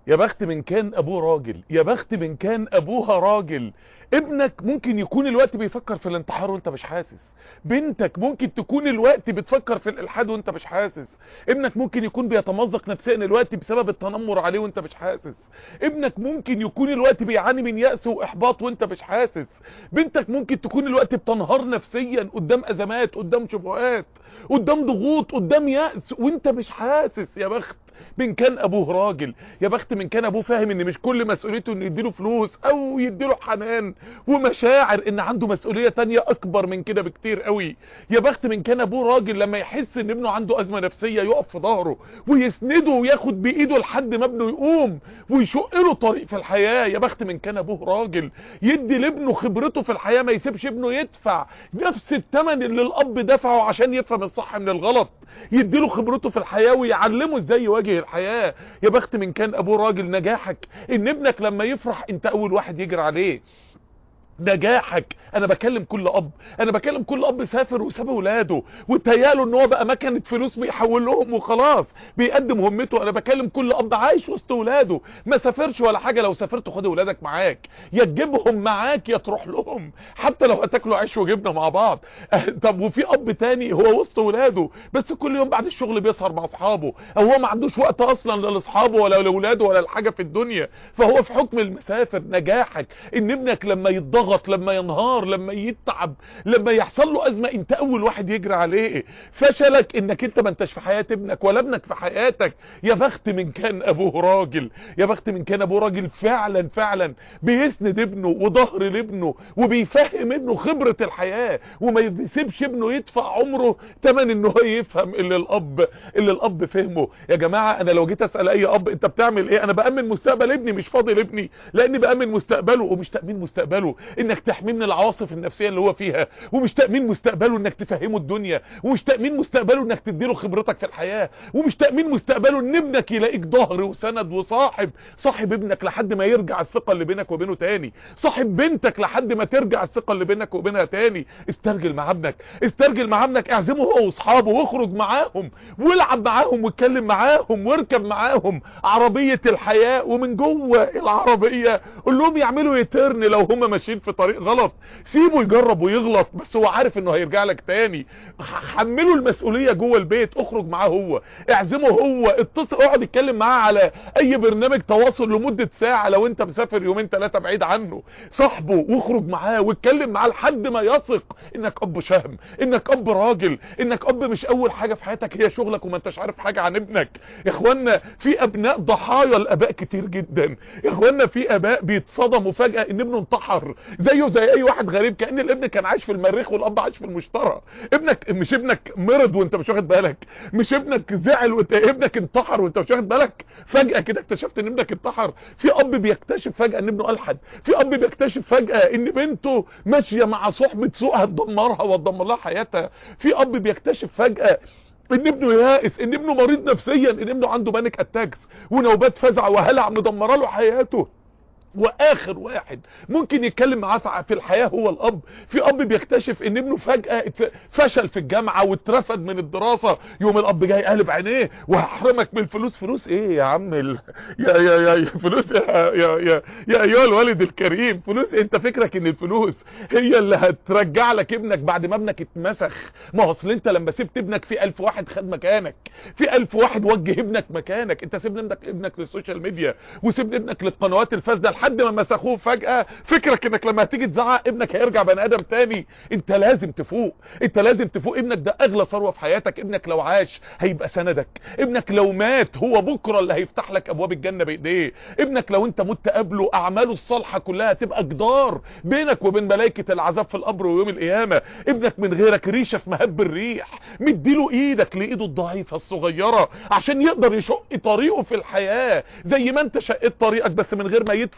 يا بخت من كان ابوه راجل يا بخت من كان ابوها راجل ابنك ممكن يكون الوقت بيفكر في الانتحار وانت مش حاسس بنتك ممكن تكون الوقت بتفكر في الالحاد وانت مش حاسس ابنك ممكن يكون بيتمزق نفسيا الوقت بسبب التنمر عليه وانت مش حاسس ابنك ممكن يكون الوقت بيعاني من يأس واحباط وانت مش حاسس بنتك ممكن تكون الوقت بتنهار نفسيا قدام ازمات قدام شبهات قدام ضغوط قدام يأس وانت مش حاسس يا بخت من كان ابوه راجل يا بخت من كان ابوه فاهم ان مش كل مسؤوليته انه يديله فلوس او يديله حنان ومشاعر ان عنده مسؤولية تانية اكبر من كده بكتير قوي يا بخت من كان ابوه راجل لما يحس ان ابنه عنده ازمة نفسية يقف في ظهره ويسنده وياخد بايده لحد ما ابنه يقوم ويشق له طريق في الحياة يا بخت من كان ابوه راجل يدي لابنه خبرته في الحياة ما يسيبش ابنه يدفع نفس الثمن اللي الاب دفعه عشان يفهم الصح من الغلط يديله خبرته في الحياة ويعلمه ازاي يواجه الحياة يا بخت من كان ابوه راجل نجاحك ان ابنك لما يفرح انت اول واحد يجري عليه نجاحك انا بكلم كل اب انا بكلم كل اب سافر وساب ولاده وتياله ان هو بقى مكنه فلوس بيحول لهم وخلاص بيقدم همته انا بكلم كل اب عايش وسط ولاده ما سافرش ولا حاجه لو سافرت خد ولادك معاك يا تجيبهم معاك يا تروح لهم حتى لو هتاكلوا عيش وجبنه مع بعض طب وفي اب تاني هو وسط ولاده بس كل يوم بعد الشغل بيسهر مع اصحابه او هو ما عندوش وقت اصلا لا لاصحابه ولا لاولاده ولا لحاجه في الدنيا فهو في حكم المسافر نجاحك ان ابنك لما يتضغط يضغط لما ينهار لما يتعب لما يحصل له ازمه انت اول واحد يجري عليه فشلك انك انت ما انتش في حياه ابنك ولا ابنك في حياتك يا بخت من كان ابوه راجل يا بخت من كان ابوه راجل فعلا فعلا بيسند ابنه وظهر لابنه وبيفهم ابنه خبره الحياه وما يسيبش ابنه يدفع عمره ثمن ان هو يفهم اللي الاب اللي الاب فهمه يا جماعه انا لو جيت اسال اي اب انت بتعمل ايه انا بامن مستقبل ابني مش فاضي لابني لاني بامن مستقبله ومش تامين مستقبله انك تحميه من العواصف النفسيه اللي هو فيها ومش تامين مستقبله انك تفهمه الدنيا ومش تامين مستقبله انك تديله خبرتك في الحياه ومش تامين مستقبله ان ابنك يلاقيك ظهر وسند وصاحب صاحب ابنك لحد ما يرجع الثقه اللي بينك وبينه تاني صاحب بنتك لحد ما ترجع الثقه اللي بينك وبينها تاني استرجل مع ابنك استرجل مع ابنك اعزمه هو واصحابه واخرج معاهم والعب معاهم واتكلم معاهم واركب معاهم عربيه الحياه ومن جوه العربيه قول لهم يعملوا يترن لو هم ماشيين في طريق غلط سيبه يجرب ويغلط بس هو عارف انه هيرجع لك تاني حمله المسؤوليه جوه البيت اخرج معاه هو اعزمه هو اتصل اقعد اتكلم معاه على اي برنامج تواصل لمده ساعه لو انت مسافر يومين ثلاثه بعيد عنه صاحبه واخرج معاه واتكلم معاه لحد ما يثق انك اب شهم انك اب راجل انك اب مش اول حاجه في حياتك هي شغلك وما انتش عارف حاجه عن ابنك يا اخوانا في ابناء ضحايا الاباء كتير جدا يا اخوانا في اباء بيتصدموا فجاه ان ابنه انتحر زيه زي اي واحد غريب كان الابن كان عايش في المريخ والاب عايش في المشترى ابنك مش ابنك مرض وانت مش واخد بالك مش ابنك زعل وانت ابنك انتحر وانت مش واخد بالك فجاه كده اكتشفت ان ابنك انتحر في اب بيكتشف فجاه ان ابنه الحد في اب بيكتشف فجاه ان بنته ماشيه مع صحبه سوء هتدمرها وتدمر لها حياتها في اب بيكتشف فجاه ان ابنه يائس ان ابنه مريض نفسيا ان ابنه عنده بانيك اتاكس ونوبات فزع وهلع مدمره له حياته واخر واحد ممكن يتكلم معاه في الحياة هو الاب في اب بيكتشف ان ابنه فجأة فشل في الجامعة واترفد من الدراسة يوم الاب جاي قالب عينيه وهحرمك من الفلوس فلوس ايه يا عم ال... يا يا يا, يا فلوس يا يا يا, يا ايها الوالد الكريم فلوس انت فكرك ان الفلوس هي اللي هترجع لك ابنك بعد ما ابنك اتمسخ ما هو اصل انت لما سبت ابنك في الف واحد خد مكانك في الف واحد وجه ابنك مكانك انت سيبت ابنك ابنك للسوشيال ميديا وسيبت ابنك للقنوات الفاسده لحد ما مسخوه فجأة فكرك انك لما هتيجي تزعق ابنك هيرجع بني ادم تاني انت لازم تفوق انت لازم تفوق ابنك ده اغلى ثروه في حياتك ابنك لو عاش هيبقى سندك ابنك لو مات هو بكره اللي هيفتح لك ابواب الجنه بايديه ابنك لو انت مت قبله اعماله الصالحه كلها تبقى جدار بينك وبين ملائكه العذاب في القبر ويوم القيامه ابنك من غيرك ريشه في مهب الريح مديله ايدك لايده الضعيفه الصغيره عشان يقدر يشق طريقه في الحياه زي ما انت شقيت طريقك بس من غير ما يدفع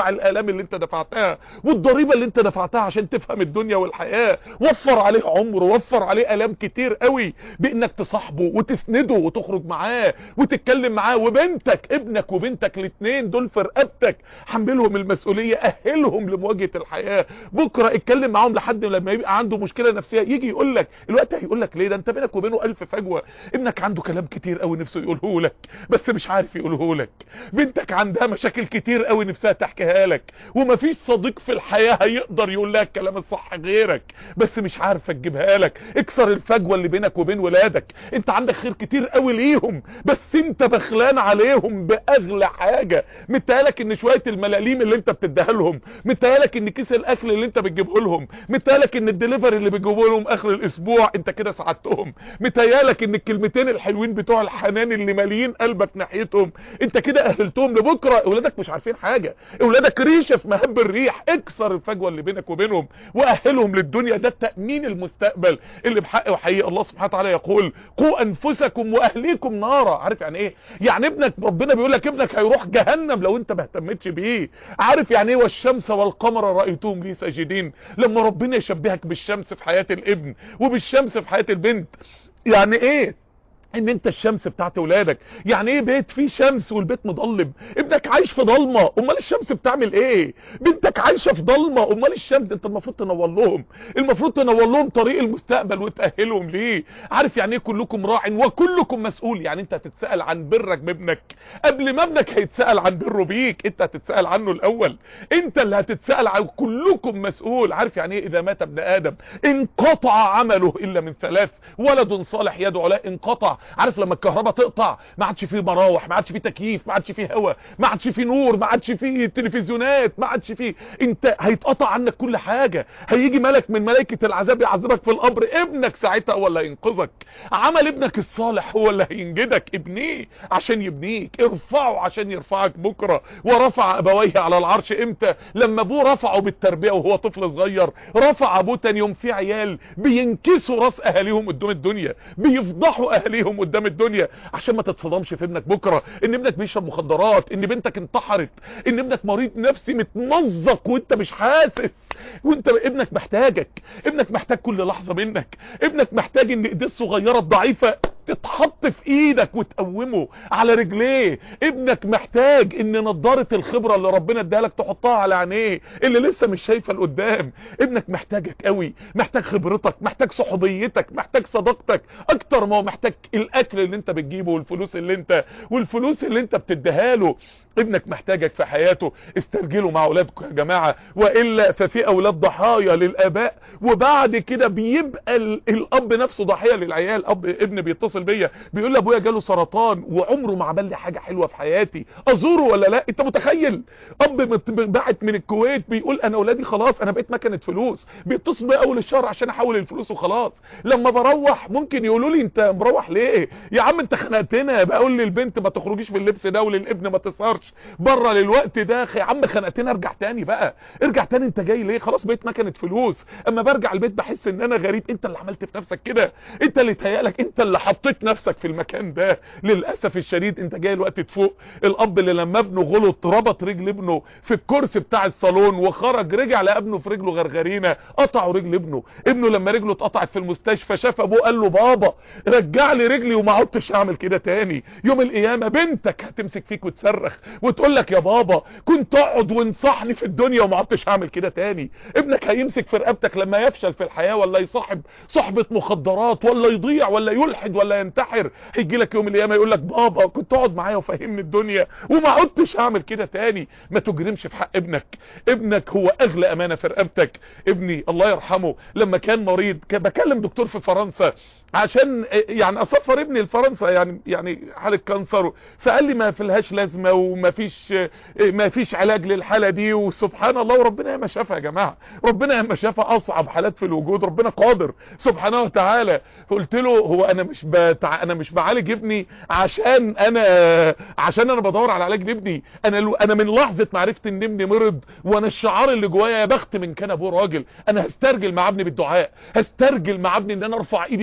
ادفع الالام اللي انت دفعتها والضريبه اللي انت دفعتها عشان تفهم الدنيا والحياه وفر عليه عمر وفر عليه الام كتير قوي بانك تصاحبه وتسنده وتخرج معاه وتتكلم معاه وبنتك ابنك وبنتك الاثنين دول في رقبتك حملهم المسؤوليه اهلهم لمواجهه الحياه بكره اتكلم معاهم لحد لما يبقى عنده مشكله نفسيه يجي يقول لك الوقت هيقول لك ليه ده انت بينك وبينه الف فجوه ابنك عنده كلام كتير قوي نفسه يقوله لك بس مش عارف يقوله لك بنتك عندها مشاكل كتير قوي نفسها تحكيها لك ومفيش صديق في الحياه هيقدر يقول لها الكلام الصح غيرك بس مش عارفه تجيبها لك اكسر الفجوه اللي بينك وبين ولادك انت عندك خير كتير قوي ليهم بس انت بخلان عليهم باغلى حاجه متهيالك ان شويه الملاليم اللي انت بتديها لهم متهيالك ان كيس الاكل اللي انت بتجيبه لهم متهيالك ان الدليفري اللي بتجيبه لهم اخر الاسبوع انت كده ساعدتهم متهيالك ان الكلمتين الحلوين بتوع الحنان اللي ماليين قلبك ناحيتهم انت كده اهلتهم لبكره اولادك مش عارفين حاجه اولادك ريشه في مهب الريح اكسر الفجوه اللي بينك وبينهم واهلهم للدنيا ده التامين المستقبل اللي بحق وحقيقي الله سبحانه وتعالى يقول قوا انفسكم واهليكم نارا عارف يعني ايه يعني ابنك ربنا بيقول لك ابنك هيروح جهنم لو انت ما اهتمتش بيه عارف يعني ايه والشمس والقمر رايتهم لي ساجدين لما ربنا يشبهك بالشمس في حياه الابن وبالشمس في حياه البنت يعني ايه ان انت الشمس بتاعت ولادك يعني ايه بيت فيه شمس والبيت مضلم ابنك عايش في ضلمه امال الشمس بتعمل ايه بنتك عايشه في ضلمه امال الشمس انت المفروض تنور لهم المفروض تنور لهم طريق المستقبل وتاهلهم ليه عارف يعني ايه كلكم راع وكلكم مسؤول يعني انت هتتسال عن برك بابنك قبل ما ابنك هيتسال عن بره بيك انت هتتسال عنه الاول انت اللي هتتسال عن كلكم مسؤول عارف يعني ايه اذا مات ابن ادم انقطع عمله الا من ثلاث ولد صالح يدعو له انقطع عارف لما الكهرباء تقطع ما عادش فيه مراوح ما عادش فيه تكييف ما عادش فيه هواء ما عادش فيه نور ما عادش فيه تلفزيونات ما عادش فيه انت هيتقطع عنك كل حاجه هيجي ملك من ملائكه العذاب يعذبك في القبر ابنك ساعتها هو اللي هينقذك عمل ابنك الصالح هو اللي هينجدك ابنيه عشان يبنيك ارفعه عشان يرفعك بكره ورفع ابويه على العرش امتى لما ابوه رفعه بالتربيه وهو طفل صغير رفع ابوه تاني يوم في عيال بينكسوا راس اهاليهم قدام الدنيا بيفضحوا اهاليهم قدام الدنيا عشان ما تتصدمش في ابنك بكره ان ابنك بيشرب مخدرات ان بنتك انتحرت ان ابنك مريض نفسي متمزق وانت مش حاسس وانت ابنك محتاجك ابنك محتاج كل لحظه منك ابنك محتاج ان ايديه الصغيره الضعيفه تتحط في ايدك وتقومه على رجليه ابنك محتاج ان نضاره الخبره اللي ربنا اداها لك تحطها على عينيه اللي لسه مش شايفه لقدام ابنك محتاجك قوي محتاج خبرتك محتاج صحوبيتك محتاج صداقتك اكتر ما هو محتاج الاكل اللي انت بتجيبه والفلوس اللي انت والفلوس اللي انت بتديها له ابنك محتاجك في حياته استرجلوا مع اولادكم يا جماعه والا ففي اولاد ضحايا للاباء وبعد كده بيبقى الاب نفسه ضحيه للعيال اب ابن بيتصل بيا بيقول لي ابويا جاله سرطان وعمره ما عمل لي حاجه حلوه في حياتي ازوره ولا لا انت متخيل اب بعت من الكويت بيقول انا اولادي خلاص انا بقيت مكنه فلوس بيتصل بيا اول الشهر عشان احول الفلوس وخلاص لما بروح ممكن يقولوا لي انت مروح ليه يا عم انت خنقتنا بقول للبنت ما تخرجيش في اللبس ده وللابن ما تسهرش بره للوقت ده يا عم خنقتنا ارجع تاني بقى ارجع تاني انت جاي ليه خلاص بقيت مكنه فلوس اما برجع البيت بحس ان انا غريب انت اللي عملت في نفسك كده انت اللي تهيألك انت اللي حطيت نفسك في المكان ده للاسف الشديد انت جاي الوقت تفوق الاب اللي لما ابنه غلط ربط رجل ابنه في الكرسي بتاع الصالون وخرج رجع لقى ابنه في رجله غرغرينه قطعوا رجل ابنه ابنه لما رجله اتقطعت في المستشفى شاف ابوه قال له بابا رجع لي رجلي وما عدتش اعمل كده تاني يوم القيامه بنتك هتمسك فيك وتصرخ وتقول لك يا بابا كنت اقعد وانصحني في الدنيا وما عدتش هعمل كده تاني ابنك هيمسك في رقبتك لما يفشل في الحياه ولا يصاحب صحبه مخدرات ولا يضيع ولا يلحد ولا ينتحر هيجي لك يوم القيامه يقول لك بابا كنت اقعد معايا وفهمني الدنيا وما عدتش هعمل كده تاني ما تجرمش في حق ابنك ابنك هو اغلى امانه في رقبتك ابني الله يرحمه لما كان مريض كان بكلم دكتور في فرنسا عشان يعني اسفر ابني لفرنسا يعني يعني حاله كانسر فقال لي ما فيلهاش لازمه وما فيش ما فيش علاج للحاله دي وسبحان الله وربنا ياما شافها يا جماعه ربنا ياما شافها اصعب حالات في الوجود ربنا قادر سبحانه وتعالى قلت له هو انا مش بتع... انا مش بعالج ابني عشان انا عشان انا بدور على علاج لابني انا ل... انا من لحظه ما عرفت ان ابني مرض وانا الشعار اللي جوايا يا بخت من كان ابوه راجل انا هسترجل مع ابني بالدعاء هسترجل مع ابني ان انا ارفع ايدي ليل نهار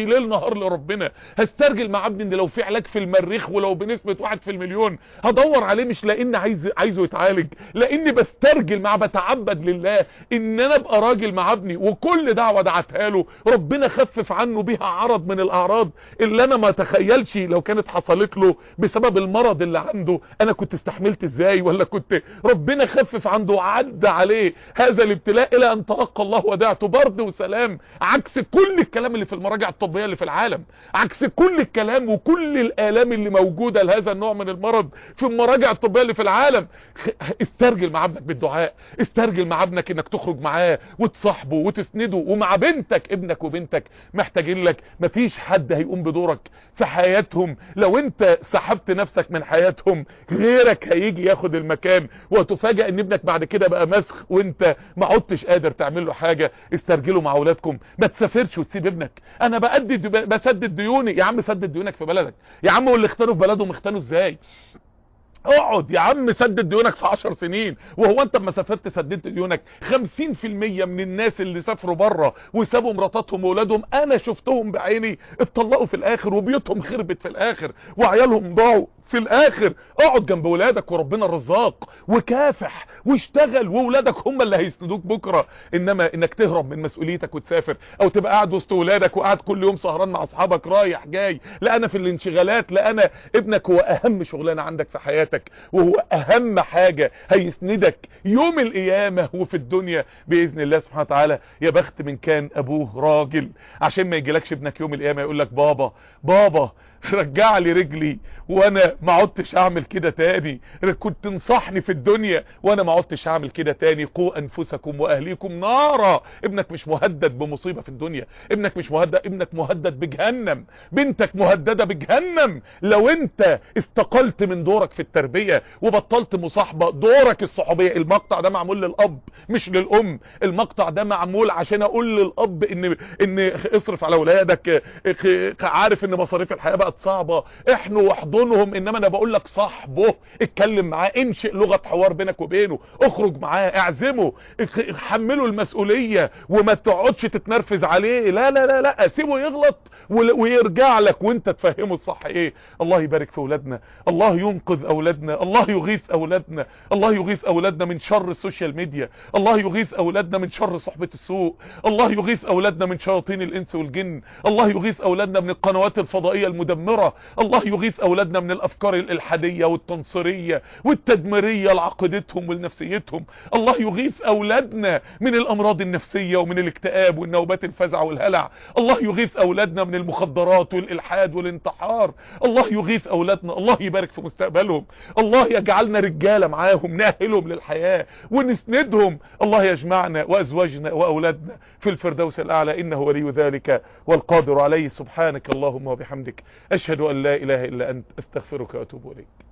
نهار لربنا هسترجل مع ابني ان لو في علاج في المريخ ولو بنسبة واحد في المليون هدور عليه مش لان عايز عايزه يتعالج لاني بسترجل مع بتعبد لله ان انا ابقى راجل مع ابني وكل دعوة دعتها له ربنا خفف عنه بيها عرض من الاعراض اللي انا ما اتخيلش لو كانت حصلت له بسبب المرض اللي عنده انا كنت استحملت ازاي ولا كنت ربنا خفف عنده وعدى عليه هذا الابتلاء الى ان تلقى الله ودعته برد وسلام عكس كل الكلام اللي في المراجع الطبية اللي في العالم عكس كل الكلام وكل الالام اللي موجودة لهذا النوع من المرض في المراجع الطبية اللي في العالم استرجل مع ابنك بالدعاء استرجل مع ابنك انك تخرج معاه وتصاحبه وتسنده ومع بنتك ابنك وبنتك محتاجين لك مفيش حد هيقوم بدورك في حياتهم لو انت سحبت نفسك من حياتهم غيرك هيجي ياخد المكان وتفاجئ ان ابنك بعد كده بقى مسخ وانت ما عدتش قادر تعمل له حاجة استرجلوا مع اولادكم ما تسافرش وتسيب ابنك انا بأدي بسدد ديوني يا عم سدد ديونك في بلدك يا عم واللي اختاروا في بلدهم اختاروا ازاي اقعد يا عم سدد ديونك في 10 سنين وهو انت اما سافرت سددت ديونك 50% من الناس اللي سافروا بره وسابوا مراتاتهم واولادهم انا شفتهم بعيني اتطلقوا في الاخر وبيوتهم خربت في الاخر وعيالهم ضاعوا في الاخر اقعد جنب ولادك وربنا الرزاق وكافح واشتغل وولادك هم اللي هيسندوك بكرة انما انك تهرب من مسؤوليتك وتسافر او تبقى قاعد وسط ولادك وقاعد كل يوم سهران مع اصحابك رايح جاي لا انا في الانشغالات لا انا ابنك هو اهم شغلانة عندك في حياتك وهو اهم حاجة هيسندك يوم القيامة وفي الدنيا باذن الله سبحانه وتعالى يا بخت من كان ابوه راجل عشان ما يجيلكش ابنك يوم القيامة يقول لك بابا بابا رجع لي رجلي وانا ما عدتش اعمل كده تاني كنت تنصحني في الدنيا وانا ما عدتش اعمل كده تاني قوا انفسكم واهليكم نارا ابنك مش مهدد بمصيبة في الدنيا ابنك مش مهدد ابنك مهدد بجهنم بنتك مهددة بجهنم لو انت استقلت من دورك في التربية وبطلت مصاحبة دورك الصحوبية المقطع ده معمول للاب مش للام المقطع ده معمول عشان اقول للاب ان ان اصرف على اولادك عارف ان مصاريف الحياة بقى صعبة احنوا واحضنهم انما انا بقول لك صاحبه اتكلم معاه انشئ لغة حوار بينك وبينه اخرج معاه اعزمه حمله المسؤولية وما تقعدش تتنرفز عليه لا لا لا لا سيبه يغلط ويرجع لك وانت تفهمه الصح ايه الله يبارك في اولادنا الله ينقذ اولادنا الله يغيث اولادنا الله يغيث اولادنا من شر السوشيال ميديا الله يغيث اولادنا من شر صحبة السوء الله يغيث اولادنا من شياطين الانس والجن الله يغيث اولادنا من القنوات الفضائية المدمرة الله يغيث اولادنا من الافكار الالحادية والتنصرية والتدميرية لعقيدتهم ولنفسيتهم الله يغيث اولادنا من الامراض النفسية ومن الاكتئاب والنوبات الفزع والهلع الله يغيث اولادنا من المخدرات والالحاد والانتحار الله يغيث اولادنا الله يبارك في مستقبلهم الله يجعلنا رجالة معاهم ناهلهم للحياة ونسندهم الله يجمعنا وازواجنا واولادنا في الفردوس الاعلى انه ولي ذلك والقادر عليه سبحانك اللهم وبحمدك اشهد ان لا اله الا انت استغفرك واتوب اليك